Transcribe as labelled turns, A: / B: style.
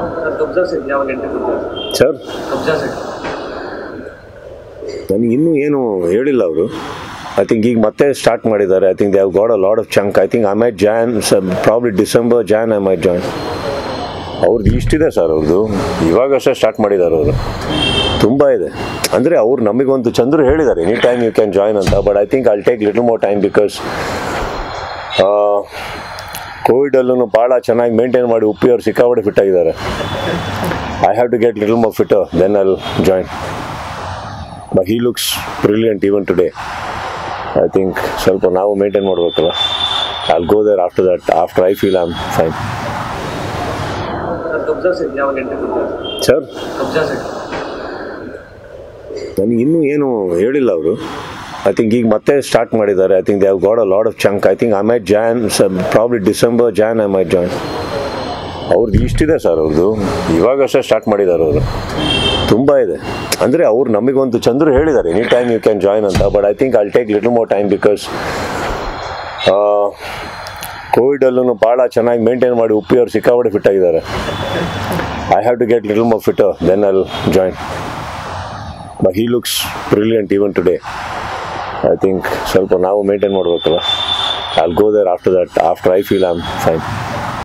A: sir Kabzaa set ಯಾವ ಗಂಟೆ ಕಬ್ಜಾ
B: sir
A: Kabzaa set
B: ನನಗೆ ಇನ್ನೂ ಏನು ಹೇಳಿಲ್ಲ ಅವರು ಐ ಥಿಂಕ್ ಈಗ ಮತ್ತೆ ಸ್ಟಾರ್ಟ್ ಮಾಡಿದ್ದಾರೆ I think they have got a lot of chunk I think I might join probably December join I might join ಅವ್ರದ್ದು ಇಷ್ಟಿದೆ ಸರ್ ಅವ್ರದ್ದು ಇವಾಗಷ್ಟೇ ಸ್ಟಾರ್ಟ್ ಮಾಡಿದ್ದಾರೆ ಅವರು ತುಂಬ ಇದೆ ಅಂದರೆ ಅವ್ರು ನಮಗೊಂದು ಚಂದ್ರು ಹೇಳಿದ್ದಾರೆ any time you can join ಅಂತ but I think I'll take little more time because ಕೋವಿಡಲ್ಲೂ ಭಾಳ ಚೆನ್ನಾಗಿ ಮೇಂಟೈನ್ ಮಾಡಿ ಉಪ್ಪಿ ಅವ್ರು ಸಿಕ್ಕಾಪಟ್ಟೆ ಫಿಟ್ ಆಗಿದ್ದಾರೆ I have to get little more fitter then I'll join but he looks brilliant even today I think ಸ್ವಲ್ಪ ನಾವು ಮೇಂಟೈನ್ ಮಾಡಬೇಕಲ್ಲ I'll go there after that after I feel I am fine
A: sir Kabzaa set ಯಾವ ಗಂಟೆ ಕಬ್ಜಾ
B: sir
A: Kabzaa set
B: ನನಗೆ ಇನ್ನೂ ಏನು ಹೇಳಿಲ್ಲ ಅವರು ಐ ಥಿಂಕ್ ಈಗ ಮತ್ತೆ ಸ್ಟಾರ್ಟ್ ಮಾಡಿದ್ದಾರೆ I think they have got a lot of chunk I think I might join probably December join I might join ಅವ್ರದ್ದು ಇಷ್ಟಿದೆ ಸರ್ ಅವ್ರದ್ದು ಇವಾಗಷ್ಟೇ ಸ್ಟಾರ್ಟ್ ಮಾಡಿದ್ದಾರೆ ಅವರು ತುಂಬ ಇದೆ ಅಂದರೆ ಅವ್ರು ನಮಗೊಂದು ಚಂದ್ರು ಹೇಳಿದ್ದಾರೆ any time you can join ಅಂತ but I think I'll take little more time because ಕೋವಿಡಲ್ಲೂ ಭಾಳ ಚೆನ್ನಾಗಿ ಮೇಂಟೈನ್ ಮಾಡಿ ಉಪ್ಪಿ ಅವ್ರು ಸಿಕ್ಕಾಪಟ್ಟೆ ಫಿಟ್ ಆಗಿದ್ದಾರೆ I have to get little more fitter then I'll join but he looks brilliant even today I think ಸ್ವಲ್ಪ ನಾವು ಮೇಂಟೈನ್ ಮಾಡಬೇಕಲ್ಲ I'll go there after that after I feel I am fine